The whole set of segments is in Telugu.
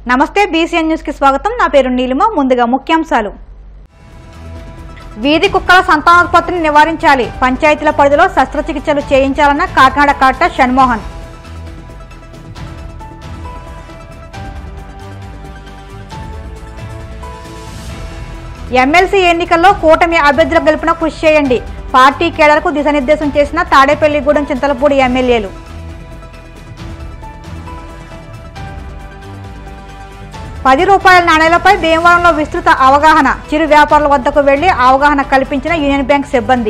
నమస్తే బీసీఎన్ న్యూస్ కి స్వాగతం నా పేరు నీలిమ ముందుగా ముఖ్యాంశాలు వీధి కుక్కల సంతానోత్పత్తిని నివారించాలి పంచాయతీల పరిధిలో శస్త్రచికిత్సలు చేయించాలన్న కాకినాడ కలెక్టర్ షణ్మోహన్ ఎమ్మెల్సీ ఎన్నికల్లో కూటమి అభ్యర్థుల గెలుపున కృషి చేయండి పార్టీ కేడర్కు దిశానిర్దేశం చేసిన తాడేపల్లిగూడెం చింతలపూడి ఎమ్మెల్యేలు పది రూపాయల నాణేలపై భీమవరంలో విస్తృత అవగాహన చిరు వ్యాపారుల వద్దకు వెళ్లి అవగాహన కల్పించిన యూనియన్ బ్యాంక్ సిబ్బంది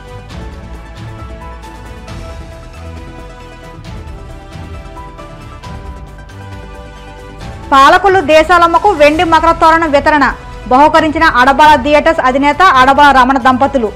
పాలకులు దేశాలమ్మకు వెండి మకర తోరణ వితరణ బహుకరించిన అడబాల థియేటర్స్ అధినేత అడబాల రమణ దంపతులు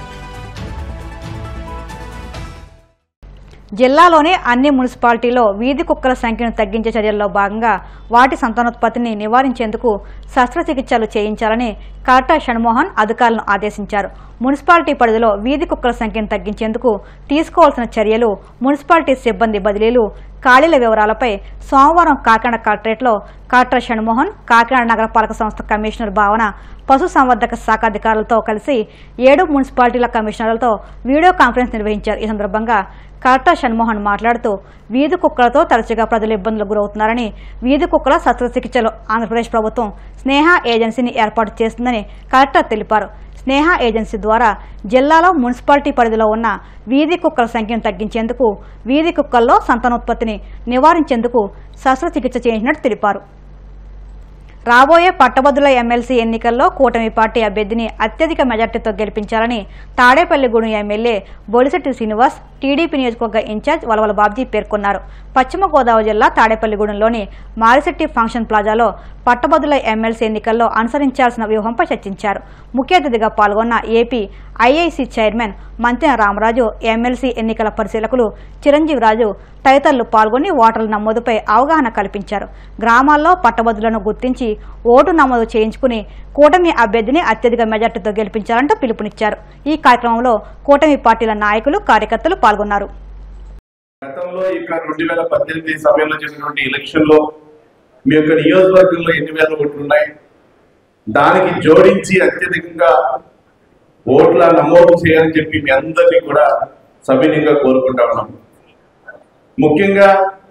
జిల్లాలోని అన్ని మున్సిపాలిటీలో వీధి కుక్కల సంఖ్యను తగ్గించే చర్యల్లో భాగంగా వాటి సంతానోత్పత్తిని నివారించేందుకు శస్త్రచికిత్సలు చేయించాలని కలెక్టర్ షణ్మోహన్ అధికారులను ఆదేశించారు మున్సిపాలిటీ పరిధిలో వీధి కుక్కల సంఖ్యను తగ్గించేందుకు తీసుకోవాల్సిన చర్యలు మున్సిపాలిటీ సిబ్బంది బదిలీలు ఖాళీల వివరాలపై సోమవారం కాకినాడ కలెక్టరేట్లో కలెక్టర్ షణ్మోహన్ కాకినాడ నగరపాలక సంస్థ కమిషనర్ భావన పశు సంవర్ధక శాఖ అధికారులతో కలిసి ఏడు మున్సిపాలిటీల కమిషనర్లతో వీడియో కాన్ఫరెన్స్ నిర్వహించారు ఈ సందర్భంగా కలెక్టర్ షణ్మోహన్ మాట్లాడుతూ వీధి కుక్కలతో తరచుగా ప్రజలు ఇబ్బందులకు గురవుతున్నారని వీధి కుక్కల శస్త్రచికిత్సలు ఆంధ్రప్రదేశ్ ప్రభుత్వం స్నేహ ఏజెన్సీని ఏర్పాటు చేస్తుందని కలెక్టర్ తెలిపారు స్నేహ ఏజెన్సీ ద్వారా జిల్లాలో మున్సిపాలిటీ పరిధిలో ఉన్న వీధి కుక్కల సంఖ్యను తగ్గించేందుకు వీధి కుక్కల్లో సంతానోత్పత్తిని నివారించేందుకు శస్త్రచికిత్స చేయించినట్టు తెలిపారు రాబోయే పట్టభద్రుల ఎమ్మెల్సీ ఎన్నికల్లో కూటమి పార్టీ అభ్యర్థిని అత్యధిక మెజార్టీతో గెలిపించాలని తాడేపల్లిగూడెం ఎమ్మెల్యే బొలిశెట్టి శ్రీనివాస్ టీడీపీ నియోజకవర్గ ఇన్ఛార్జ్ వలవల బాబ్జీ పేర్కొన్నారు పశ్చిమ గోదావరి జిల్లా తాడేపల్లిగూడెంలోని మారిశెట్టి ఫంక్షన్ ప్లాజాలో పట్టభద్రుల ఎమ్మెల్సీ ఎన్నికల్లో అనుసరించాల్సిన వ్యూహంపై చర్చించారు ముఖ్య అతిథిగా పాల్గొన్న AP IIC chairman Mantena Ramaraju MLC ఎన్నికల పరిశీలకులు చిరంజీవి రాజు తదితరులు పాల్గొని ఓటర్ల నమోదుపై అవగాహన కల్పించారు గ్రామాల్లో పట్టభద్రులను గుర్తించి ఓటు నమోదు చేయించుకుని కూటమి అభ్యర్థిని అత్యధిక మెజార్టీతో గెలిపించాలంటూ పిలుపునిచ్చారు ఈ కార్యక్రమంలో కూటమి పార్టీల నాయకులు కార్యకర్తలు పాల్గొన్నారు గతంలో ఇక రెండు వేల పద్దెనిమిది సమయంలో జరిగినటువంటి ఎలక్షన్ లో మీ యొక్క నియోజకవర్గంలో ఎన్ని వేల ఓట్లు ఉన్నాయి దానికి జోడించి అత్యధికంగా ఓట్ల నమోదు చేయాలని చెప్పి మీ అందరినీ కూడా సవినీయంగా కోరుకుంటా ఉన్నాం ముఖ్యంగా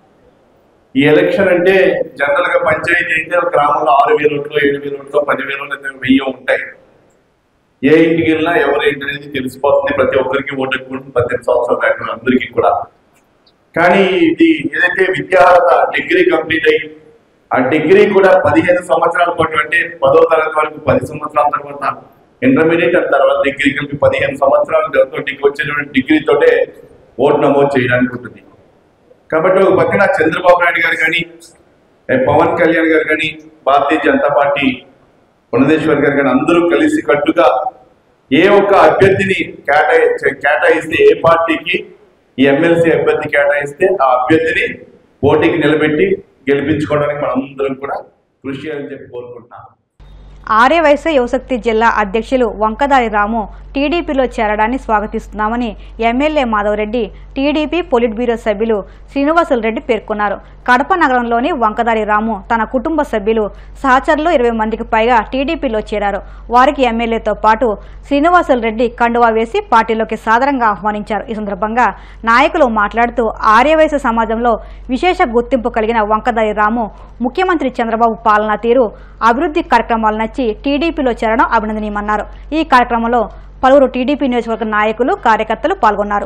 ఈ ఎలక్షన్ అంటే జనరల్ గా పంచాయతీ అయితే ఒక గ్రామంలో ఆరు వేల ఓట్లు ఏడు వేల ఓట్లు పదివేల ఓట్లు అయితే వెయ్యి ఉంటాయి ఏ ఇంటికి వెళ్ళినా ఎవరు ఏంటి అనేది తెలిసిపోతుంది ప్రతి ఒక్కరికి ఓటు ఎక్కువ ఉంటుంది పద్దెనిమిది సంవత్సరాలు దాటిన అందరికీ కూడా కానీ ఇది ఏదైతే విద్యార్హత డిగ్రీ కంప్లీట్ అయ్యి ఆ డిగ్రీ కూడా పదిహేను సంవత్సరాల పాటు అంటే పదో తరగతి వరకు పది సంవత్సరాల తర్వాత ఇంటర్మీడియట్ అండ్ తర్వాత డిగ్రీ కలిపి పదిహేను సంవత్సరాల తోటి వచ్చేటువంటి డిగ్రీతోటే ఓటు నమోదు చేయడానికి ఉంటుంది కాబట్టి ఒక పక్కన చంద్రబాబు నాయుడు గారు కానీ ఏ పవన్ కళ్యాణ్ గారు కానీ భారతీయ జనతా పార్టీ పునదేశ్వర్ గారు కానీ అందరూ కలిసి కట్టుగా ఏ ఒక్క అభ్యర్థిని కేటాయి కేటాయిస్తే ఏ పార్టీకి ఈ ఎమ్మెల్సీ అభ్యర్థి కేటాయిస్తే ఆ అభ్యర్థిని పోటీకి నిలబెట్టి గెలిపించుకోవడానికి మనందరం కూడా కృషి చేయాలని చెప్పి కోరుకుంటున్నాను ఆర్యవైశ్య యువశక్తి జిల్లా అధ్యక్షులు వంకదారి రాము టీడీపీలో చేరడాన్ని స్వాగతిస్తున్నామని MLA Madhavareddy TDP politburo సభ్యులు శ్రీనివాసులు రెడ్డి పేర్కొన్నారు కడప నగరంలోని వంకదారి రాము తన కుటుంబ సభ్యులు సహచరులు ఇరవై మందికి పైగా టీడీపీలో చేరారు వారికి ఎమ్మెల్యేతో పాటు శ్రీనివాసులు రెడ్డి కండువా వేసి పార్టీలోకి సాదరంగా ఆహ్వానించారు ఈ సందర్భంగా నాయకులు మాట్లాడుతూ ఆర్యవైశ్య సమాజంలో విశేష గుర్తింపు కలిగిన వంకదారి రాము ముఖ్యమంత్రి చంద్రబాబు పాలనా తీరు అభివృద్ధి కార్యక్రమాలు నచ్చి టీడీపీలో చేరడం అభినందనీయమన్నారు ఈ కార్యక్రమంలో పలువురు టీడీపీ నియోజకవర్గ నాయకులు కార్యకర్తలు పాల్గొన్నారు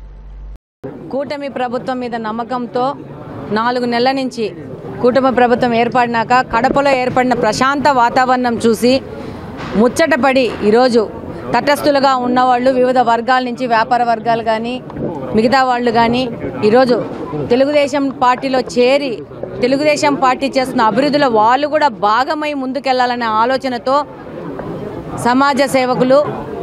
కూటమి ప్రభుత్వం మీద నమ్మకంతో నాలుగు నెలల నుంచి కూటమి ప్రభుత్వం ఏర్పడినాక కడపలో ఏర్పడిన ప్రశాంత వాతావరణం చూసి ముచ్చటపడి ఈరోజు తటస్థులుగా ఉన్నవాళ్ళు వివిధ వర్గాల నుంచి వ్యాపార వర్గాలు కానీ మిగతా వాళ్ళు కానీ ఈరోజు తెలుగుదేశం పార్టీలో చేరి తెలుగుదేశం పార్టీ చేస్తున్న అభివృద్ధిలో వాళ్ళు కూడా భాగమై ముందుకెళ్లాలనే ఆలోచనతో సమాజ సేవకులు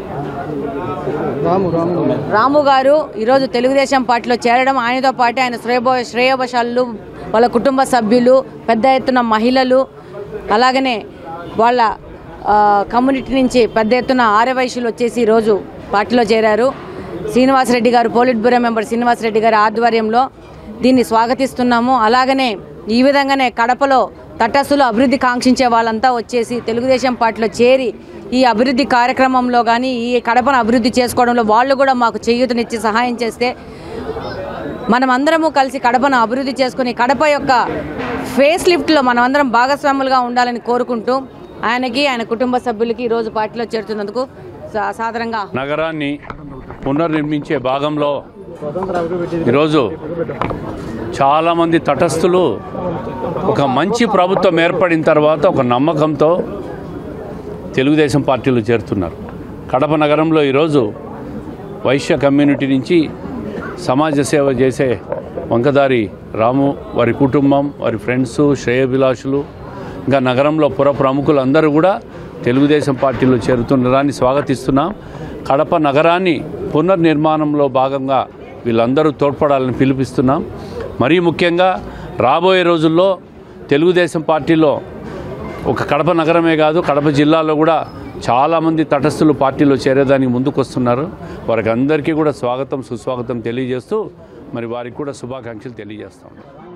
రాము గారు ఈరోజు తెలుగుదేశం పార్టీలో చేరడం ఆయనతో పాటు ఆయన శ్రేయబో శ్రేయోభశాలు వాళ్ళ కుటుంబ సభ్యులు పెద్ద ఎత్తున మహిళలు అలాగనే వాళ్ళ ఆ, కమ్యూనిటీ నుంచి పెద్ద ఎత్తున ఆర్యవైశ్యులు వచ్చేసి ఈరోజు పార్టీలో చేరారు శ్రీనివాసరెడ్డి గారు పోలిట్ బ్యూరో మెంబర్ శ్రీనివాసరెడ్డి గారి ఆధ్వర్యంలో దీన్ని స్వాగతిస్తున్నాము అలాగనే ఈ విధంగానే కడపలో తటస్థులు అభివృద్ధి కాంక్షించే వాళ్ళంతా వచ్చేసి తెలుగుదేశం పార్టీలో చేరి ఈ అభివృద్ధి కార్యక్రమంలో కానీ ఈ కడపను అభివృద్ధి చేసుకోవడంలో వాళ్ళు కూడా మాకు చేయూతనిచ్చి సహాయం చేస్తే మనం అందరము కలిసి కడపను అభివృద్ధి చేసుకుని కడప యొక్క ఫేస్ లిఫ్ట్లో మనం అందరం భాగస్వాములుగా ఉండాలని కోరుకుంటూ ఆయనకి ఆయన కుటుంబ సభ్యులకి ఈరోజు పార్టీలో చేరుతున్నందుకు సా- సాదరంగా నగరాన్ని పునర్నిర్మించే భాగంలో ఈరోజు చాలామంది తటస్థులు ఒక మంచి ప్రభుత్వం ఏర్పడిన తర్వాత ఒక నమ్మకంతో తెలుగుదేశం పార్టీలో చేరుతున్నారు కడప నగరంలో ఈరోజు వైశ్య కమ్యూనిటీ నుంచి సమాజ సేవ చేసే వంకదారి రాము వారి కుటుంబం వారి ఫ్రెండ్స్ శ్రేయభిలాషులు ఇంకా నగరంలో పుర ప్రముఖులు అందరూ కూడా తెలుగుదేశం పార్టీలో చేరుతున్నారని స్వాగతిస్తున్నాం కడప నగరాన్ని పునర్నిర్మాణంలో భాగంగా వీళ్ళందరూ తోడ్పడాలని పిలుపిస్తున్నాం మరీ ముఖ్యంగా రాబోయే రోజుల్లో తెలుగుదేశం పార్టీలో ఒక కడప నగరమే కాదు కడప జిల్లాలో కూడా చాలామంది తటస్థులు పార్టీలో చేరేదానికి ముందుకు వస్తున్నారు వారికి అందరికీ కూడా స్వాగతం సుస్వాగతం తెలియజేస్తూ మరి వారికి కూడా శుభాకాంక్షలు తెలియజేస్తాం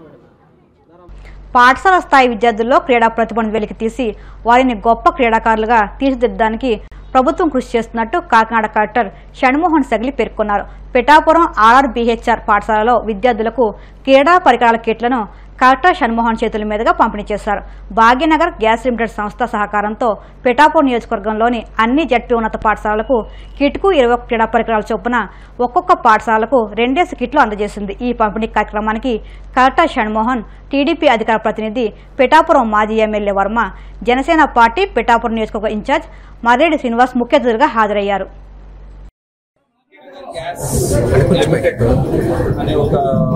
పాఠశాల స్థాయి విద్యార్థుల్లో క్రీడా ప్రతిభను వెలికి తీసి వారిని గొప్ప క్రీడాకారులుగా తీర్చిదిద్దడానికి ప్రభుత్వం కృషి చేస్తున్నట్టు కాకినాడ కలెక్టర్ షణ్మోహన్ సగిలి పేర్కొన్నారు పిఠాపురం ఆర్ఆర్ బీహెచ్ఆర్ పాఠశాలలో విద్యార్థులకు క్రీడా పరికరాల కిట్లను కలెక్టర్ షణ్మోహన్ చేతుల మీదుగా పంపిణీ చేశారు భాగ్యనగర్ గ్యాస్ లిమిటెడ్ సంస్థ సహకారంతో పిఠాపూర్ నియోజకవర్గంలోని అన్ని జడ్పీ ఉన్నత పాఠశాలలకు కిట్కు ఇరవై ఒక్క క్రీడా పరికరాల చొప్పున ఒక్కొక్క పాఠశాలకు రెండేసి కిట్లు అందజేసింది ఈ పంపిణీ కార్యక్రమానికి కలెక్టర్ షణ్మోహన్ టీడీపీ అధికార ప్రతినిధి పిఠాపురం మాజీ ఎమ్మెల్యే వర్మ జనసేన పార్టీ పిఠాపురం నియోజకవర్గ ఇన్ఛార్జ్ మర్రెడ్డి శ్రీనివాస్ ముఖ్య అతిథులుగా హాజరయ్యారు గ్యాస్ లిమిటెడ్ అనే ఒక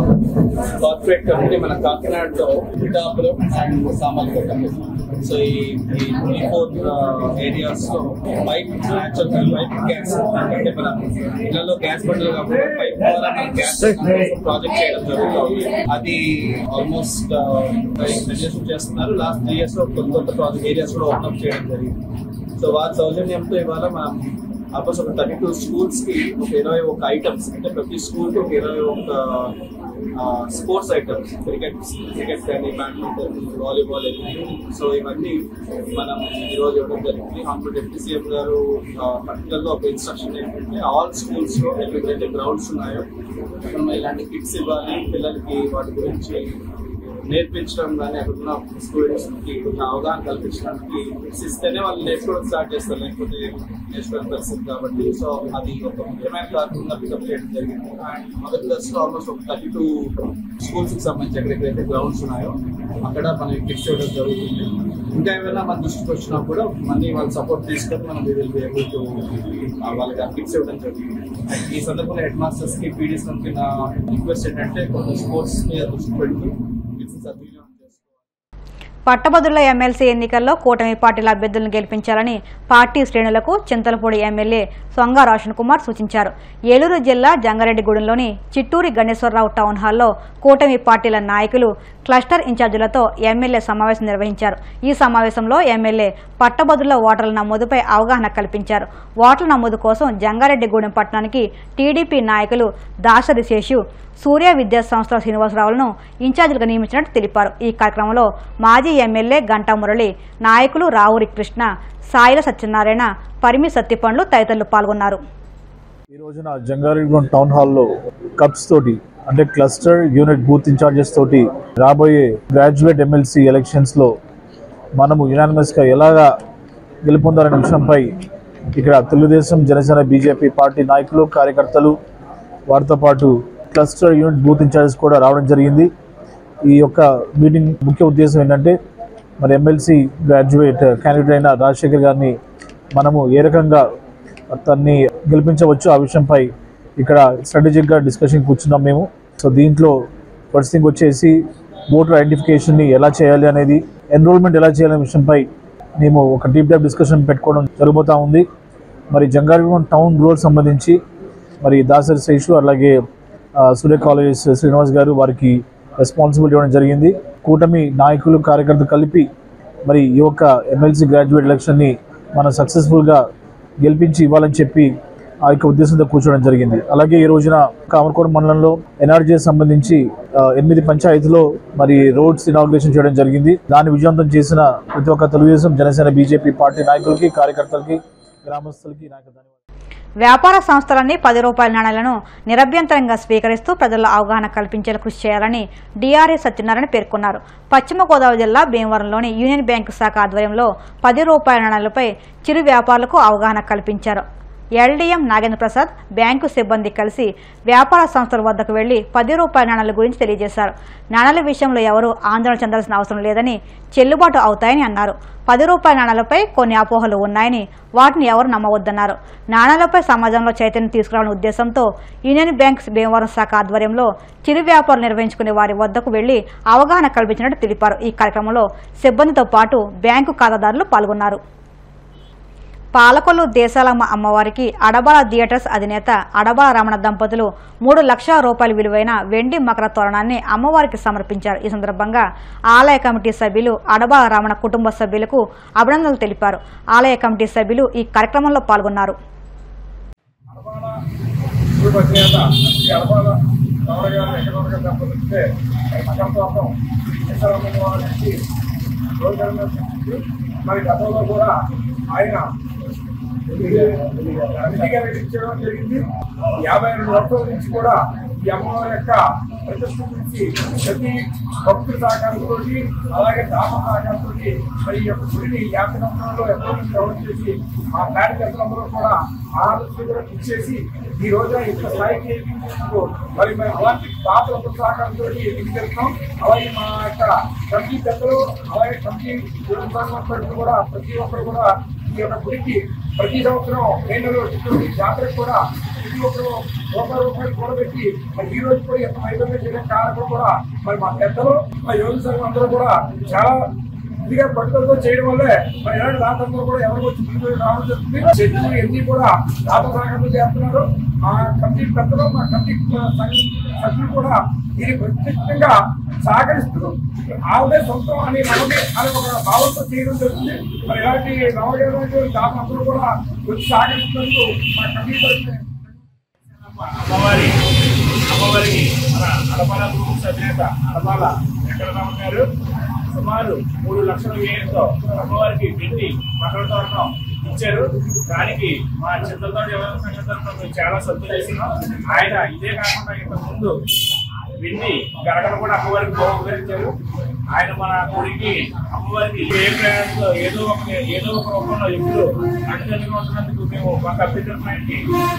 కార్పొరేట్ కంపెనీ మన కాకినాడలో పిఠాపురం అండ్ సామర్లకోట సో ఈ ఈ త్రీ ఫోర్ ఏరియాస్ లో పైప్ న్యాచురల్ పైప్ గ్యాస్ అంటే మన ఇళ్లలో గ్యాస్ బండ్లు కాబట్టి పైప్ ద్వారా మనం గ్యాస్ ప్రాజెక్ట్ చేయడం జరుగుతుంది అది ఆల్మోస్ట్ రెజ్యూషన్ చేస్తున్నారు లాస్ట్ త్రీ ఇయర్స్ లో కొత్త కొత్త ప్రాజెక్ట్ ఏరియాస్ కూడా ఓపెన్ చేయడం జరిగింది సో వారి సౌజన్యంతో ఇవాళ మనం ఆల్మోస్ట్ ఒక థర్టీ టూ స్కూల్స్ కి ఒక ఇరవై ఒక ఐటమ్స్ అంటే ప్రతి స్కూల్ కి ఒక ఇరవై ఒక స్పోర్ట్స్ ఐటమ్స్ క్రికెట్ క్రికెట్ కానీ బ్యాడ్మింటన్ వాలీబాల్ సో ఇవన్నీ మనం ఈ రోజు ఇవ్వడం జరిగింది హాన్పుల్ డిప్యూటీ సీఎం గారు పర్టికులర్ గా ఒక ఇన్స్ట్రక్షన్ ఏంటంటే ఆల్ స్కూల్స్ లో ఎక్కడైతే గ్రౌండ్స్ ఉన్నాయో అక్కడ మనం ఇలాంటి కిట్స్ ఇవ్వాలి పిల్లలకి వాటి గురించి నేర్పించడం కానీ అక్కడ ఉన్న స్టూడెంట్స్ కి కొంచెం అవగాహన కల్పించడానికి ఇస్తేనే వాళ్ళు నేర్చుకోవడం స్టార్ట్ చేస్తారు లేకపోతే నేర్చుకోవడం పరిస్థితి కాబట్టి సో అది ఒక ముఖ్యమైన కార్యక్రమంగా పికప్ చేయడం జరిగింది అండ్ మొదటి దశలో ఆల్మోస్ట్ ఒక థర్టీ టూ స్కూల్స్ కి సంబంధించి ఎక్కడెక్కడైతే గ్రౌండ్స్ ఉన్నాయో అక్కడ మనం కిట్స్ ఇవ్వడం జరుగుతుంది ఇంకా ఏమైనా మన దృష్టికి వచ్చినా కూడా మళ్ళీ వాళ్ళ సపోర్ట్ తీసుకొని మనం విల్ బి ఏబుల్ టు వాళ్ళకి ఆ కిట్స్ ఇవ్వడం జరుగుతుంది ఈ సందర్భంలో హెడ్ మాస్టర్స్ కి పీడీస్ నా రిక్వెస్ట్ ఏంటంటే కొన్ని స్పోర్ట్స్ మీద దృష్టి పెడుతూ కిట్స్ సద్వినియోగం చేసుకోవాలి పట్టభద్రుల ఎమ్మెల్సీ ఎన్నికల్లో కూటమి పార్టీల అభ్యర్థులను గెలిపించాలని పార్టీ శ్రేణులకు చింతలపూడి ఎమ్మెల్యే సొంగ రోషన్ కుమార్ సూచించారు ఏలూరు జిల్లా జంగారెడ్డిగూడెంలోని చిట్టూరి గణేశ్వరరావు టౌన్ హాల్లో కూటమి పార్టీల నాయకులు క్లస్టర్ ఇన్ఛార్జీలతో ఎమ్మెల్యే సమావేశం నిర్వహించారు ఈ సమావేశంలో ఎమ్మెల్యే పట్టభద్రుల ఓటర్ల నమోదుపై అవగాహన కల్పించారు ఓట్ల నమోదు కోసం జంగారెడ్డిగూడెం పట్టణానికి టీడీపీ నాయకులు దాసరి శేషు సూర్య విద్యా సంస్థల శ్రీనివాసరావులను ఇన్ఛార్జీలుగా నియమించినట్టు తెలిపారు ఈ కార్యక్రమంలో మాజీ ఎమ్మెల్యే గంటా మురళి నాయకులు రావురి కృష్ణ సాయిల సత్యనారాయణ పరిమి సత్తిపండ్లు తదితరులు పాల్గొన్నారు ఈ రోజున జంగారెడ్డిగూడెం టౌన్ హాల్లో కప్స్ తోటి అంటే క్లస్టర్ యూనిట్ బూత్ ఇన్ఛార్జెస్ తోటి రాబోయే గ్రాడ్యుయేట్ ఎమ్మెల్సీ ఎలక్షన్స్ లో మనము యునానిమస్ గా ఎలాగా గెలుపొందాలనే విషయంపై ఇక్కడ తెలుగుదేశం జనసేన బీజేపీ పార్టీ నాయకులు కార్యకర్తలు వారితో పాటు క్లస్టర్ యూనిట్ బూత్ ఇన్ఛార్జెస్ కూడా రావడం జరిగింది ఈ యొక్క మీటింగ్ ముఖ్య ఉద్దేశం ఏంటంటే మరి ఎమ్మెల్సీ గ్రాడ్యుయేట్ క్యాండిడేట్ అయిన రాజశేఖర్ గారిని మనము ఏ రకంగా అతన్ని గెలిపించవచ్చు ఆ విషయంపై ఇక్కడ స్ట్రాటజిక్గా డిస్కషన్ కూర్చున్నాం మేము సో దీంట్లో ఫస్ట్ థింగ్ వచ్చేసి ఓటర్ ఐడెంటిఫికేషన్ని ఎలా చేయాలి అనేది ఎన్రోల్మెంట్ ఎలా చేయాలనే విషయంపై మేము ఒక డీప్ డైవ్ డిస్కషన్ పెట్టుకోవడం జరగబోతా ఉంది మరి జంగారెడ్డిగూడెం టౌన్ రూల్ సంబంధించి మరి దాసరి శేషు అలాగే ఆ, సూర్య కాలేజ్ శ్రీనివాస్ గారు వారికి రెస్పాన్సిబిలిటీ ఇవ్వడం జరిగింది కూటమి నాయకులు కార్యకర్తలు కలిపి మరి ఈ యొక్క ఎమ్మెల్సీ గ్రాడ్యుయేట్ ఎలక్షన్ని మనం సక్సెస్ఫుల్గా గెలిపించి ఇవ్వాలని చెప్పి ఆ యొక్క ఉద్దేశంతో కూర్చోవడం జరిగింది అలాగే ఈ రోజున కామర్కోట మండలంలో ఎన్ఆర్జీ సంబంధించి ఆ, ఎనిమిది పంచాయతీలో మరి రోడ్స్ ఇనాగ్రేషన్ చేయడం జరిగింది దాన్ని విజయవంతం చేసిన ప్రతి ఒక్క తెలుగుదేశం జనసేన బీజేపీ పార్టీ నాయకులకి కార్యకర్తలకి గ్రామస్తులకి నాయక ధన్యవాదాలు వ్యాపార సంస్థలన్నీ పది రూపాయల నాణ్యాలను నిరభ్యంతరంగా స్వీకరిస్తూ ప్రజల్లో అవగాహన కల్పించేలా కృషి చేయాలని డిఆర్ఎస్ సత్యనారాయణ పేర్కొన్నారు పశ్చిమ గోదావరి జిల్లా భీమవరంలోని యూనియన్ బ్యాంకు శాఖ ఆధ్వర్యంలో పది రూపాయల నాణ్యాలపై చిరు వ్యాపారులకు అవగాహన కల్పించారు ఎల్డీఎం నాగేంద్ర ప్రసాద్ బ్యాంకు సిబ్బంది కలిసి వ్యాపార సంస్థల వద్దకు వెళ్లి పది రూపాయల నాణాల గురించి తెలియజేశారు నాణాల విషయంలో ఎవరూ ఆందోళన చెందాల్సిన అవసరం లేదని చెల్లుబాటు అవుతాయని అన్నారు పది రూపాయల నాణాలపై కొన్ని అపోహలు ఉన్నాయని వాటిని ఎవరు నమ్మవద్దన్నారు నాణాలపై సమాజంలో చైతన్యం తీసుకురావాలనే ఉద్దేశంతో యూనియన్ బ్యాంక్ భీమవరం శాఖ ఆధ్వర్యంలో చిరు వ్యాపారం నిర్వహించుకునే వారి వద్దకు వెళ్లి అవగాహన కల్పించినట్టు తెలిపారు ఈ కార్యక్రమంలో సిబ్బందితో పాటు బ్యాంకు ఖాతాదారులు పాల్గొన్నారు పాలకొల్లు దేశాలమ్మ అమ్మవారికి అడబాల థియేటర్స్ అధినేత అడబాల రమణ దంపతులు మూడు లక్షల రూపాయల విలువైన వెండి మకర తోరణాన్ని అమ్మవారికి సమర్పించారు ఈ సందర్భంగా ఆలయ కమిటీ సభ్యులు అడబాల రమణ కుటుంబ సభ్యులకు అభినందనలు తెలిపారు ఆలయ కమిటీ సభ్యులు ఈ కార్యక్రమంలో పాల్గొన్నారు అధినేత శ్రీ అడపాల రావణ గారు ఎకనామిక దంపతిస్తే మకంపాపం విశ్రామ నుంచి రోజులలో చెప్పింది మరి గతంలో కూడా ఆయన అధికారం ఇచ్చడం జరిగింది యాభై రెండు వర్షాల నుంచి కూడా ఈ అమ్మవారి యొక్క ప్రతిష్ట గురించి ప్రతి భక్తుల సహకారంతో అలాగే దామ సహకారంతో మరి ఈ యొక్క గుడిని యాభై సంవత్సరాల్లో ఎప్పటి నుంచి డెవలప్ చేసి ఆ కార్యకర్తలందరూ కూడా ఆలోచన కూడా ఇచ్చేసి ఈ రోజున ఇంత స్థాయికి ఎదిగించేందుకు మరి మేము అలాంటి పాత్రల సహకారంతో ఎదిగిస్తాం అలాగే మా యొక్క కమిటీ పెద్దలు అలాగే కమిటీ విభాగం కూడా ప్రతి ఒక్కరు కూడా ఈ యొక్క గుడికి ప్రతి సంవత్సరం కేంద్రంలో జాతరకు కూడా ప్రతి ఒక్కరు రూపాయి రూపాయలు కూడబెట్టి మరి ఈ రోజు కూడా ఎంత వైభవంగా చేయడం కారణం కూడా మరి మా పెద్దలు మా యోగ సంఘం అందరూ కూడా చాలా ఇదిగా పట్టుదలతో చేయడం వల్లే మరి ఇలాంటి దాతలు కూడా ఎవరికి వచ్చి ముందుకు రావడం జరుగుతుంది చెట్లు ఎన్ని కూడా దాత సహకారం చేస్తున్నారు మా కమిటీ పెద్దలు మా కమిటీ సంఘం సభ్యులు కూడా దీన్ని ప్రత్యేకంగా సహకరిస్తూ ఆవిడే సొంతం అని నమ్మకం అనే ఒక భావంతో చేయడం జరుగుతుంది మరి ఇలాంటి నవగేలాంటి దాతలు కూడా వచ్చి సహకరిస్తున్నందుకు మా కమిటీ తరఫున అమ్మవారి అమ్మవారికి మన అడపాల గ్రూప్స్ అధినేత అడపాల వెంకటరామ గారు సుమారు మూడు లక్షల వ్యయంతో అమ్మవారికి వెండి మకర తోరణం ఇచ్చారు దానికి మా చిన్నతోటి ఎవరి సంఘం తరఫున మేము చాలా సంతోషిస్తున్నాం ఆయన ఇదే కాకుండా ఇంతకు ముందు వెండి గరగడ కూడా అమ్మవారికి బహుకరించారు ఆయన మన గుడికి అమ్మవారికి ఏ ప్రయాణంలో ఏదో ఒక ఏదో ఒక రూపంలో ఎప్పుడు అండగా ఉంటున్నందుకు మేము మా అభ్యర్థులకి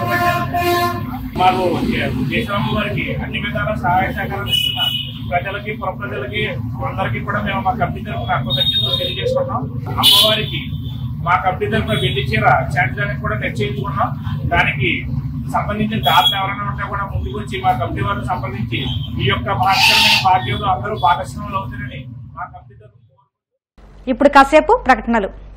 మాకు దేశం వారికి అన్ని విధాల సహాయ సహకారం ఇస్తున్న ప్రజలకి పుర ప్రజలకి అందరికీ కూడా మేము మా కంపెనీ తరఫున కృతజ్ఞతలు తెలియజేసుకున్నాం అమ్మవారికి మా కంపెనీ తరఫున వెండి చీర చేర్చడానికి కూడా నిశ్చయించుకున్నాం దానికి సంబంధించిన దాతలు ఎవరైనా ఉంటే కూడా ముందుకు వచ్చి మా కంపెనీ వారిని సంప్రదించి ఈ యొక్క మహత్తరమైన భాగ్యంలో అందరూ భాగస్వాములు అవుతారని మా కంపెనీ తరఫున ఇప్పుడు కాసేపు ప్రకటనలు